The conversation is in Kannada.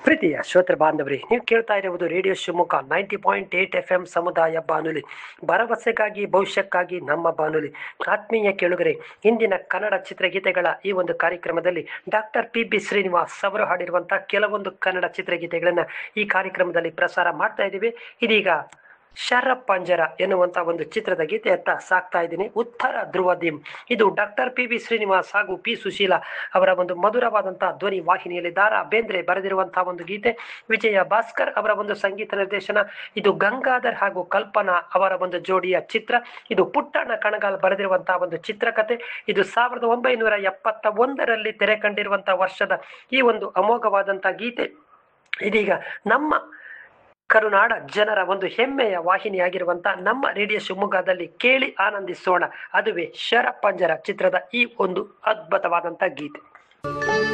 ಪ್ರೀತಿಯ ಶ್ರೋತೃ ಬಾಂಧವರೇ ನೀವು ಕೇಳ್ತಾ ಇರುವುದು radio Shivamogga ninety point eight F M ಸಮುದಾಯ ಬಾನುಲಿ ಭರವಸೆಗಾಗಿ ಭವಿಷ್ಯಕ್ಕಾಗಿ ನಮ್ಮ ಬಾನುಲಿ ಆತ್ಮೀಯ ಕೇಳುಗರೆ ಇಂದಿನ ಕನ್ನಡ ಚಿತ್ರಗೀತೆಗಳ ಈ ಒಂದು ಕಾರ್ಯಕ್ರಮದಲ್ಲಿ ಡಾಕ್ಟರ್ ಪಿ ಬಿ ಶ್ರೀನಿವಾಸ್ ಅವರು ಹಾಡಿರುವಂತಹ ಕೆಲವೊಂದು ಕನ್ನಡ ಚಿತ್ರಗೀತೆಗಳನ್ನು ಈ ಕಾರ್ಯಕ್ರಮದಲ್ಲಿ ಪ್ರಸಾರ ಮಾಡ್ತಾ ಇದ್ದೀವಿ ಇದೀಗ ಶರಪಂಜರ ಎನ್ನುವಂತ ಒಂದು ಚಿತ್ರದ ಗೀತೆಯತ್ತ ಸಾಕ್ತಾ ಇದ್ದೀನಿ ಉತ್ತರ ಧ್ರುವ ದಿಮ್ ಇದು ಡಾಕ್ಟರ್ ಪಿ ಬಿ ಶ್ರೀನಿವಾಸ್ ಹಾಗೂ ಪಿ ಸುಶೀಲಾ ಅವರ ಒಂದು ಮಧುರವಾದಂತಹ ಧ್ವನಿ ವಾಹಿನಿಯಲ್ಲಿ ದಾರಾ ಬೇಂದ್ರೆ ಬರೆದಿರುವಂತಹ ಒಂದು ಗೀತೆ ವಿಜಯ ಭಾಸ್ಕರ್ ಅವರ ಒಂದು ಸಂಗೀತ ನಿರ್ದೇಶನ ಇದು ಗಂಗಾಧರ್ ಹಾಗೂ ಕಲ್ಪನಾ ಅವರ ಒಂದು ಜೋಡಿಯ ಚಿತ್ರ ಇದು ಪುಟ್ಟಣ್ಣ ಕಣಗಾಲ್ ಬರೆದಿರುವಂತಹ ಒಂದು ಚಿತ್ರಕಥೆ ಇದು ಸಾವಿರದ ಒಂಬೈನೂರ ಎಪ್ಪತ್ತ ಒಂದರಲ್ಲಿ ತೆರೆ ಕಂಡಿರುವಂತಹ ವರ್ಷದ ಈ ಒಂದು ಅಮೋಘವಾದಂತಹ ಗೀತೆ ಇದೀಗ ನಮ್ಮ ಕರುನಾಡ ಜನರ ಒಂದು ಹೆಮ್ಮೆಯ ವಾಹಿನಿಯಾಗಿರುವಂತ ನಮ್ಮ ರೇಡಿಯೋ ಶಿವಮೊಗ್ಗದಲ್ಲಿ ಕೇಳಿ ಆನಂದಿಸೋಣ ಅದುವೇ ಶರಪಂಜರ ಚಿತ್ರದ ಈ ಒಂದು ಅದ್ಭುತವಾದಂತ ಗೀತೆ